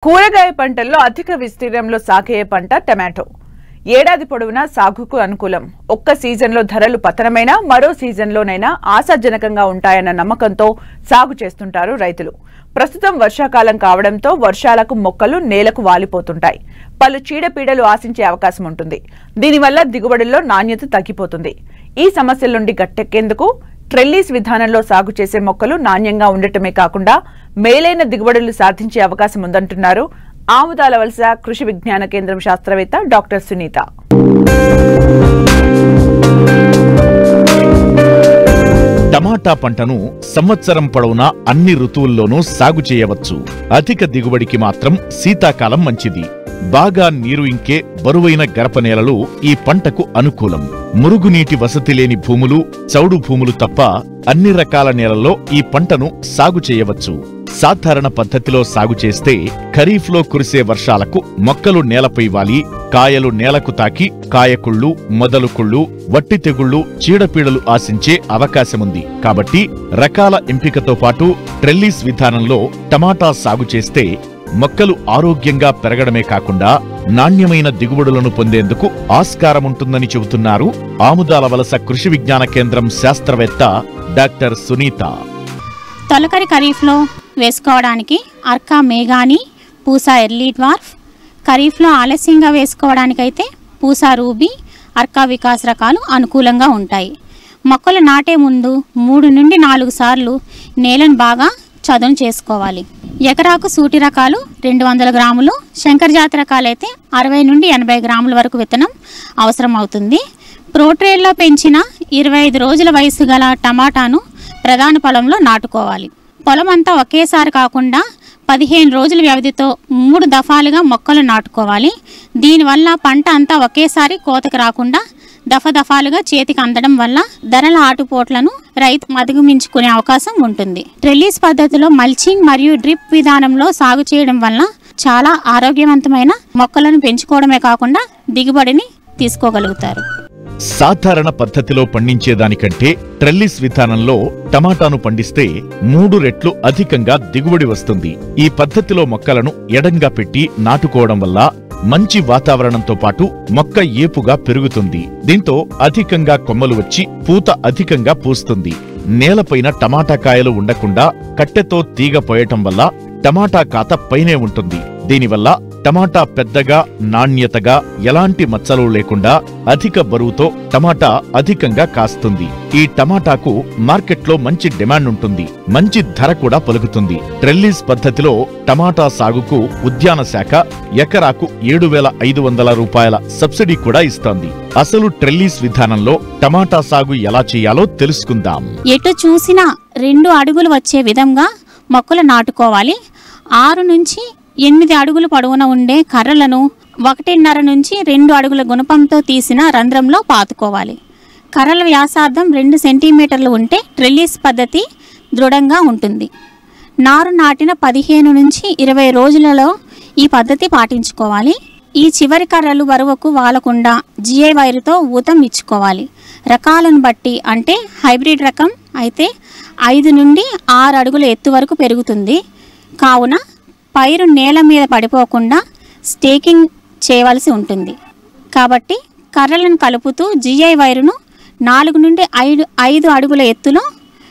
కూరగాయ పంటల్లో అధిక విస్తీర్ణంలో సాగే పంట టమాటో ఏడాది పొడవునా సాగుకు అనుకూలం ఒక్క సీజన్లో ధరలు పతనమైనా మరో సీజన్లోనైనా ఆశాజనకంగా ఉంటాయన్న నమ్మకంతో సాగు చేస్తుంటారు రైతులు ప్రస్తుతం వర్షాకాలం కావడంతో వర్షాలకు మొక్కలు నేలకు వాలిపోతుంటాయి పలు చీడపీడలు ఆశించే అవకాశం ఉంటుంది దీనివల్ల దిగుబడుల్లో నాణ్యత తగ్గిపోతుంది ఈ సమస్యల నుండి గట్టెక్కేందుకు ట్రెల్లీస్ విధానంలో సాగు చేసే మొక్కలు నాణ్యంగా ఉండటమే కాకుండా మేలైన దిగుబడులు సాధించే అవకాశం ఉందంటున్నారు ఆముదాల వలస కృషి విజ్ఞాన కేంద్రం శాస్త్రవేత్త డాక్టర్ సునీత టమాటా పంటను సంవత్సరం పొడవునా అన్ని ఋతువుల్లోనూ సాగు చేయవచ్చు అధిక దిగుబడికి మాత్రం శీతాకాలం మంచిది బాగా నీరు ఇంకే బరువైన గరప నేలలు ఈ పంటకు అనుకూలం మురుగునీటి వసతి లేని భూములు చౌడు భూములు తప్ప అన్ని రకాల నేలల్లో ఈ పంటను సాగు చేయవచ్చు సాధారణ పద్ధతిలో సాగు చేస్తే ఖరీఫ్లో కురిసే వర్షాలకు మొక్కలు నేలపై వాలి కాయలు నేలకు తాకి కాయకుళ్ళు మొదలుకుళ్ళు వట్టి తెగుళ్ళు చీడపీడలు ఆశించే అవకాశముంది కాబట్టి రకాల ఎంపికతో పాటు ట్రెల్లీస్ విధానంలో టమాటా సాగు చేస్తే మొక్కలు ఆరోగ్యంగా పెరగడమే కాకుండా నాణ్యమైన దిగుబడులను పొందేందుకు ఆస్కారముంటుందని చెబుతున్నారు ఆముదాల వలస కృషి విజ్ఞాన కేంద్రం శాస్త్రవేత్త డాక్టర్ సునీత తొలకరి ఖరీఫ్లో వేసుకోవడానికి అర్కా మేఘాని పూసా ఎర్లీ డ్వార్ఫ్ ఖరీఫ్లో ఆలస్యంగా వేసుకోవడానికైతే పూసా రూబీ అర్కా వికాస్ రకాలు అనుకూలంగా ఉంటాయి మొక్కలు నాటే ముందు మూడు నుండి నాలుగు సార్లు నేలను బాగా చదును చేసుకోవాలి ఎకరాకు సూటి రకాలు రెండు వందల గ్రాములు శంకర్ జాతి రకాలైతే అరవై నుండి ఎనభై గ్రాముల వరకు విత్తనం అవసరం అవుతుంది ప్రోట్రేల్లో పెంచిన ఇరవై ఐదు రోజుల వయసు గల టమాటాను ప్రధాన పొలంలో నాటుకోవాలి పొలం అంతా ఒకేసారి కాకుండా పదిహేను రోజుల వ్యవధితో మూడు దఫాలుగా మొక్కలు నాటుకోవాలి దీనివల్ల పంట అంతా ఒకేసారి కోతకు రాకుండా దఫ దఫాలుగా చేతికి అందడం వల్ల ధరల ఆటుపోట్లను రైతు మదుగుమించుకునే అవకాశం ఉంటుంది ట్రెల్లీస్ పద్ధతిలో మల్చింగ్ మరియు డ్రిప్ విధానంలో సాగు చేయడం వల్ల చాలా ఆరోగ్యవంతమైన మొక్కలను పెంచుకోవడమే కాకుండా దిగుబడిని తీసుకోగలుగుతారు సాధారణ పద్ధతిలో పండించేదానికంటే ట్రెల్లిస్ విధానంలో టమాటాను పండిస్తే మూడు రెట్లు అధికంగా దిగుబడి వస్తుంది ఈ పద్ధతిలో మొక్కలను ఎడంగా పెట్టి నాటుకోవడం వల్ల మంచి వాతావరణంతో పాటు మొక్క ఏపుగా పెరుగుతుంది దీంతో అధికంగా కొమ్మలు వచ్చి పూత అధికంగా పూస్తుంది నేలపైన టమాటా కాయలు ఉండకుండా కట్టెతో తీగ పోయటం వల్ల టమాటా కాత పైనే ఉంటుంది దీనివల్ల టమాటా పెద్దగా నాణ్యతగా ఎలాంటి మచ్చలు లేకుండా అధిక బరువుతో టమాటా అధికంగా కాస్తుంది ఈ టమాటాకు మార్కెట్లో మంచి డిమాండ్ ఉంటుంది మంచి ధర కూడా పలుకుతుంది ట్రెల్లీస్ పద్ధతిలో టమాటా సాగుకు ఉద్యాన శాఖ ఎకరాకు ఏడు వేల ఐదు వందల రూపాయల సబ్సిడీ కూడా ఇస్తోంది అసలు ట్రెల్లీస్ విధానంలో టమాటా సాగు ఎలా చేయాలో తెలుసుకుందాం ఎటు చూసినా రెండు అడుగులు వచ్చే విధంగా మొక్కలు నాటుకోవాలి ఆరు నుంచి ఎనిమిది అడుగులు పొడవున ఉండే కర్రలను ఒకటిన్నర నుంచి రెండు అడుగుల గుణపంతో తీసిన రంధ్రంలో పాతుకోవాలి కర్రల వ్యాసార్థం రెండు సెంటీమీటర్లు ఉంటే ట్రెల్లీస్ పద్ధతి దృఢంగా ఉంటుంది నారు నాటిన పదిహేను నుంచి ఇరవై రోజులలో ఈ పద్ధతి పాటించుకోవాలి ఈ చివరి కర్రలు బరువుకు వాలకుండా జిఐ వైరుతో ఊతం ఇచ్చుకోవాలి రకాలను బట్టి అంటే హైబ్రిడ్ రకం అయితే ఐదు నుండి ఆరు అడుగుల ఎత్తు వరకు పెరుగుతుంది కావున పైరు నేల మీద పడిపోకుండా స్టేకింగ్ చేయవలసి ఉంటుంది కాబట్టి కర్రలను కలుపుతూ జిఐ వైరును నాలుగు నుండి ఐదు ఐదు అడుగుల ఎత్తులో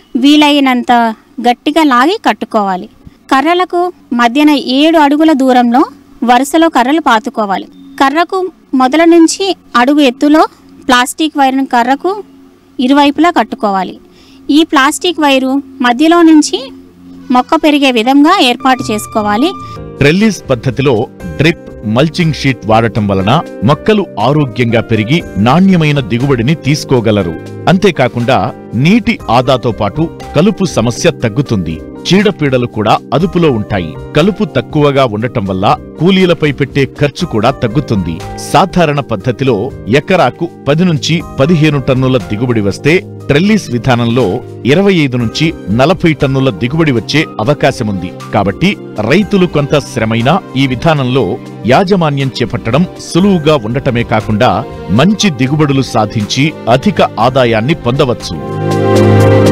వీలైనంత గట్టిగా లాగి కట్టుకోవాలి కర్రలకు మధ్యన ఏడు అడుగుల దూరంలో వరుసలో కర్రలు పాతుకోవాలి కర్రకు మొదల నుంచి అడుగు ఎత్తులో ప్లాస్టిక్ వైరును కర్రకు ఇరువైపులా కట్టుకోవాలి ఈ ప్లాస్టిక్ వైరు మధ్యలో నుంచి మొక్క పెరిగే విధంగా ఏర్పాటు చేసుకోవాలి ట్రెల్లీస్ పద్ధతిలో డ్రిప్ మల్చింగ్ షీట్ వాడటం వలన మొక్కలు ఆరోగ్యంగా పెరిగి నాణ్యమైన దిగుబడిని తీసుకోగలరు అంతేకాకుండా నీటి ఆదాతో పాటు కలుపు సమస్య తగ్గుతుంది చీడపీడలు కూడా అదుపులో ఉంటాయి కలుపు తక్కువగా ఉండటం వల్ల కూలీలపై పెట్టే ఖర్చు కూడా తగ్గుతుంది సాధారణ పద్ధతిలో ఎకరాకు పది నుంచి పదిహేను టన్నుల దిగుబడి వస్తే ట్రెల్లీస్ విధానంలో ఇరవై ఐదు నుంచి నలభై టన్నుల దిగుబడి వచ్చే అవకాశముంది కాబట్టి రైతులు కొంత శ్రమైనా ఈ విధానంలో యాజమాన్యం చేపట్టడం సులువుగా ఉండటమే కాకుండా మంచి దిగుబడులు సాధించి అధిక ఆదాయాన్ని పొందవచ్చు